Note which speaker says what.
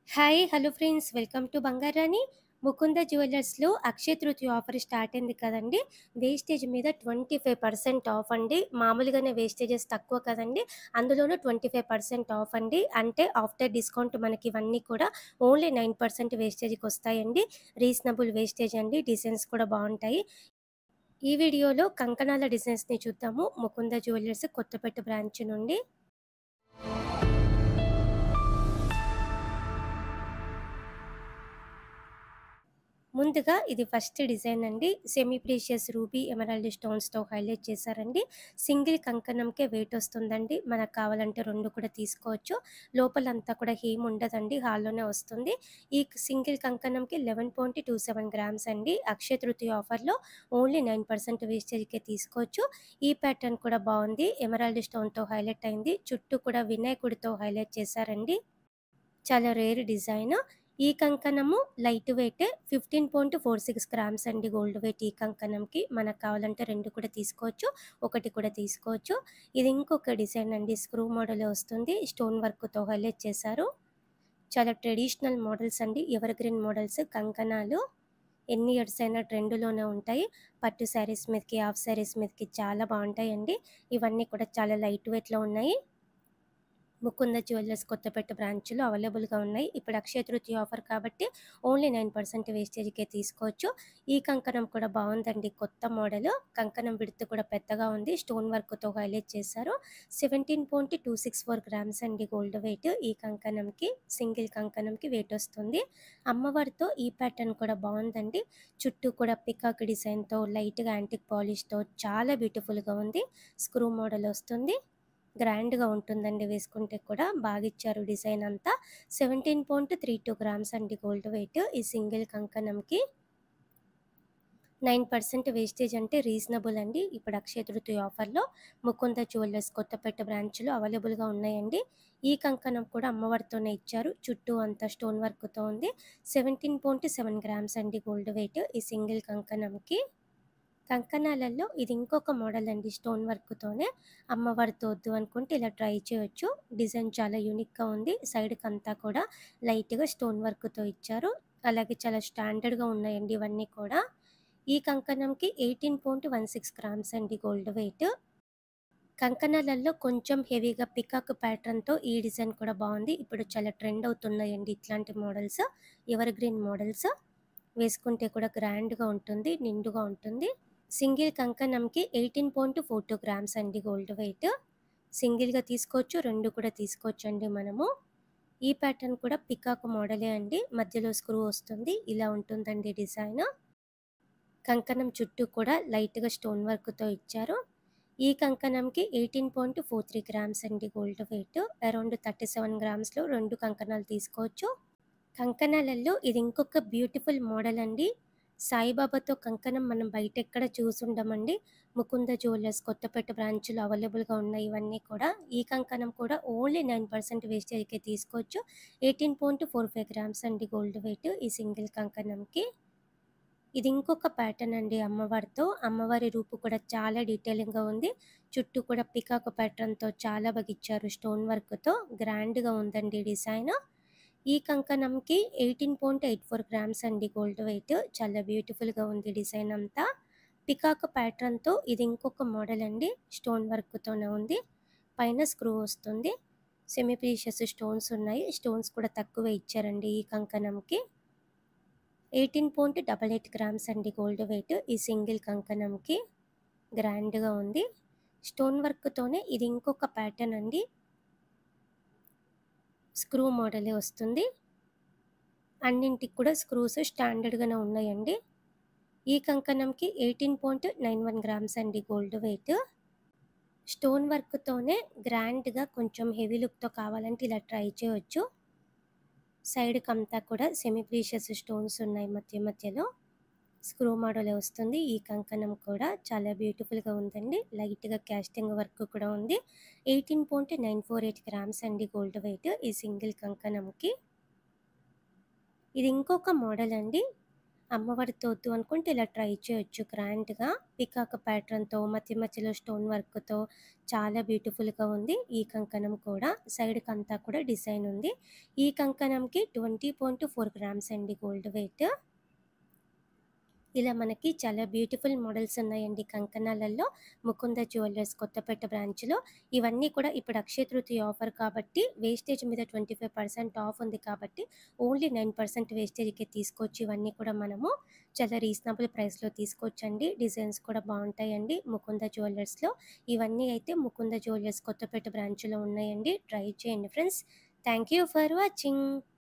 Speaker 1: Hi hello friends welcome to Bangarani Mukunda జ్యువెలర్స్లో Akshaya Tritiya offer start అయింది కదండి వేస్టేజ్ మీద ట్వంటీ ఫైవ్ పర్సెంట్ ఆఫ్ అండి మామూలుగానే వేస్టేజెస్ తక్కువ కదండి అందులోనూ ట్వంటీ ఫైవ్ పర్సెంట్ ఆఫ్ అండి అంటే ఆఫ్టర్ డిస్కౌంట్ మనకి ఇవన్నీ కూడా ఓన్లీ నైన్ పర్సెంట్ వేస్టేజ్కి వస్తాయండి రీజనబుల్ వేస్టేజ్ అండి డిజైన్స్ కూడా బాగుంటాయి ఈ వీడియోలో కంకణాల డిజైన్స్ని చూద్దాము ముకుంద జ్యువెలర్స్ కొత్తపేట బ్రాంచ్ నుండి ముందుగా ఇది ఫస్ట్ డిజైన్ అండి సెమీ ప్రీషియస్ రూబీ ఎమరాల్డ్ స్టోన్స్తో హైలైట్ చేశారండి సింగిల్ కంకణంకే వెయిట్ వస్తుందండి మనకు కావాలంటే రెండు కూడా తీసుకోవచ్చు లోపలంతా కూడా హీమ్ ఉండదండి హాల్లోనే వస్తుంది ఈ సింగిల్ కంకణంకి eleven point two seven grams అండి అక్షయ తృతీయ ఆఫర్లో ఓన్లీ నైన్ పర్సెంట్ వేస్టేజ్కే తీసుకోవచ్చు ఈ ప్యాటర్న్ కూడా బాగుంది ఎమరాల్డ్ స్టోన్తో హైలైట్ అయింది చుట్టూ కూడా వినాయకుడితో హైలైట్ చేశారండి చాలా రేర్ డిజైన్ ఈ కంకణము light weight fifteen point four six grams అండి గోల్డ్ వెయిట్ ఈ కంకణంకి మనకు కావాలంటే రెండు కూడా తీసుకోవచ్చు ఒకటి కూడా తీసుకోవచ్చు ఇది ఇంకొక డిజైన్ అండి స్క్రూ మోడల్ వస్తుంది స్టోన్ వర్క్తో హైలైట్ చేశారు చాలా ట్రెడిషనల్ మోడల్స్ అండి ఎవర్ గ్రీన్ మోడల్స్ కంకణాలు ఎన్ని ఇయర్స్ అయినా ట్రెండ్లోనే ఉంటాయి పట్టు శారీస్ మీదకి హాఫ్ శారీస్ మీదకి చాలా బాగుంటాయండి ఇవన్నీ కూడా చాలా లైట్ వెయిట్లో ఉన్నాయి ముకుంద జ్యువెలర్స్ కొత్తపేట బ్రాంచ్లో అవైలబుల్గా ఉన్నాయి ఇప్పుడు అక్షయ తృతీయ ఆఫర్ కాబట్టి ఓన్లీ నైన్ పర్సెంట్ వేస్టేజ్కే తీసుకోవచ్చు ఈ కంకణం కూడా బాగుందండి కొత్త మోడల్ కంకణం విడుతు కూడా పెద్దగా ఉంది స్టోన్ వర్క్తో హైలైట్ చేశారు seventeen point two six four grams అండి గోల్డ్ వెయిట్ ఈ కంకణంకి సింగిల్ కంకణంకి వెయిట్ వస్తుంది అమ్మవారితో ఈ ప్యాటర్న్ కూడా బాగుందండి చుట్టూ కూడా పికాక్ డిజైన్తో లైట్గా యాంటిక్ పాలిష్తో చాలా బ్యూటిఫుల్గా ఉంది స్క్రూ మోడల్ వస్తుంది గ్రాండ్గా ఉంటుందండి వేసుకుంటే కూడా బాగా ఇచ్చారు డిజైన్ అంతా seventeen point three two grams అండి గోల్డ్ వెయిట్ ఈ సింగిల్ కంకణంకి నైన్ పర్సెంట్ వేస్టేజ్ అంటే రీజనబుల్ అండి ఇప్పుడు అక్షయ తృతీయ ఆఫర్లో ముకుంద జ్యువెలర్స్ కొత్తపేట బ్రాంచ్లో అవైలబుల్గా ఉన్నాయండి ఈ కంకణం కూడా అమ్మవారితోనే ఇచ్చారు చుట్టూ అంతా స్టోన్ వర్క్తో ఉంది సెవెంటీన్ పాయింట్ సెవెన్ గ్రామ్స్ అండి గోల్డ్ వెయిట్ ఈ సింగిల్ కంకణంకి కంకణాలలో ఇది ఇంకొక మోడల్ అండి స్టోన్ వర్క్తోనే అమ్మవారితో వద్దు అనుకుంటే ఇలా ట్రై చేయొచ్చు డిజైన్ చాలా యూనిక్గా ఉంది సైడ్కి అంతా కూడా లైట్గా స్టోన్ వర్క్తో ఇచ్చారు అలాగే చాలా స్టాండర్డ్గా ఉన్నాయండి ఇవన్నీ కూడా ఈ కంకణంకి eighteen point one six grams అండి గోల్డ్ వెయిట్ కంకణాలలో కొంచెం హెవీగా పికాక్ ప్యాటర్న్తో ఈ డిజైన్ కూడా బాగుంది ఇప్పుడు చాలా ట్రెండ్ అవుతున్నాయండి ఇట్లాంటి మోడల్స్ ఎవర్ గ్రీన్ మోడల్స్ వేసుకుంటే కూడా గ్రాండ్గా ఉంటుంది నిండుగా ఉంటుంది సింగిల్ కంకణంకి eighteen point four two grams అండి గోల్డ్ వెయిట్ సింగిల్గా తీసుకోవచ్చు రెండు కూడా తీసుకోవచ్చు అండి మనము ఈ ప్యాటర్న్ కూడా పికాక్ మోడలే అండి మధ్యలో స్క్రూ వస్తుంది ఇలా ఉంటుందండి డిజైన్ కంకణం చుట్టూ కూడా లైట్గా స్టోన్ వర్క్తో ఇచ్చారు ఈ కంకణంకి eighteen point four three grams అండి gold weight around thirty seven గ్రామ్స్లో రెండు కంకణాలు తీసుకోవచ్చు కంకణాలలో ఇది ఇంకొక బ్యూటిఫుల్ మోడల్ అండి సాయిబాబాతో కంకణం మనం బయట ఎక్కడ చూసుండమండి ముకుంద జ్యువెలర్స్ కొత్తపేట బ్రాంచ్లో అవైలబుల్గా ఉన్నాయి ఇవన్నీ కూడా ఈ కంకణం కూడా ఓన్లీ నైన్ పర్సెంట్ వేస్టేజ్కే తీసుకోవచ్చు eighteen point four five grams అండి గోల్డ్ వెయిట్ ఈ సింగిల్ కంకణంకి ఇది ఇంకొక ప్యాటర్న్ అండి అమ్మవారితో అమ్మవారి రూపు కూడా చాలా డీటెయిలింగ్గా ఉంది చుట్టూ కూడా పికాక్ ప్యాటర్న్తో చాలా బాగా ఇచ్చారు స్టోన్ వర్క్తో గ్రాండ్గా ఉందండి డిజైన్ ఈ కంకణంకి eighteen point eight four grams అండి గోల్డ్ వెయిట్ చాలా బ్యూటిఫుల్గా ఉంది డిజైన్ అంతా పికాక్ ప్యాటర్న్తో ఇది ఇంకొక మోడల్ అండి స్టోన్ వర్క్తోనే ఉంది పైన స్క్రూ వస్తుంది సెమీ ప్రీషియస్ స్టోన్స్ ఉన్నాయి స్టోన్స్ కూడా తక్కువ ఇచ్చారండి ఈ కంకణంకి eighteen point double eight grams అండి గోల్డ్ వెయిట్ ఈ సింగిల్ కంకణంకి గ్రాండ్గా ఉంది స్టోన్ వర్క్తోనే ఇది ఇంకొక ప్యాటర్న్ అండి స్క్రూ మోడలే వస్తుంది అన్నింటికి కూడా స్క్రూస్ స్టాండర్డ్గానే ఉన్నాయండి ఈ కంకణంకి eighteen point nine one grams అండి గోల్డ్ వెయిట్ స్టోన్ వర్క్తోనే గ్రాండ్గా కొంచెం హెవీ లుక్తో కావాలంటే ఇలా ట్రై చేయవచ్చు సైడ్కి అంతా కూడా సెమీ ప్రీషియస్ స్టోన్స్ ఉన్నాయి మధ్య మధ్యలో స్క్రూ మోడల్ వస్తుంది ఈ కంకణం కూడా చాలా బ్యూటిఫుల్గా ఉందండి లైట్గా క్యాస్టింగ్ వర్క్ కూడా ఉంది eighteen point nine four eight grams అండి గోల్డ్ వెయిట్ ఈ సింగిల్ కంకణంకి ఇది ఇంకొక మోడల్ అండి అమ్మవారితో వద్దు అనుకుంటే ఇలా ట్రై చేయొచ్చు గ్రాండ్‌గా. పికాక్ ప్యాటర్న్‌తో మధ్య మధ్యలో స్టోన్ వర్క్‌తో చాలా బ్యూటిఫుల్‌గా ఉంది. ఈ కంకణం కూడా సైడ్‌కంతా కూడా డిజైన్ ఉంది. ఈ కంకణంకి 20.4 గ్రామ్స్ అండి గోల్డ్ వెయిట్. ఇలా మనకి చాలా బ్యూటిఫుల్ మోడల్స్ ఉన్నాయండి కంకణాలలో. ముకుంద జ్యువెల్లర్స్ కొత్తపేట బ్రాంచ్‌లో. ఇవన్నీ కూడా ఇప్పుడు అక్షయ తృతీయ ఆఫర్ కాబట్టి వేస్టేజ్ మీద 25% ఆఫ్ ఉంది కాబట్టి ఓన్లీ 9% వేస్టేజ్‌కే తీసుకోవచ్చు. ఇవన్నీ కూడా మనము చాలా రీజనబుల్ ప్రైస్‌లో తీసుకోవచ్చండి. డిజైన్స్ కూడా బావుంటాయండి ముకుంద జ్యువెల్లర్స్‌లో. ఇవన్నీ అయితే ముకుంద జ్యువెల్లర్స్ కొత్తపేట బ్రాంచ్‌లో ఉన్నాయండి. ట్రై చేయండి friends. Thank you for watching.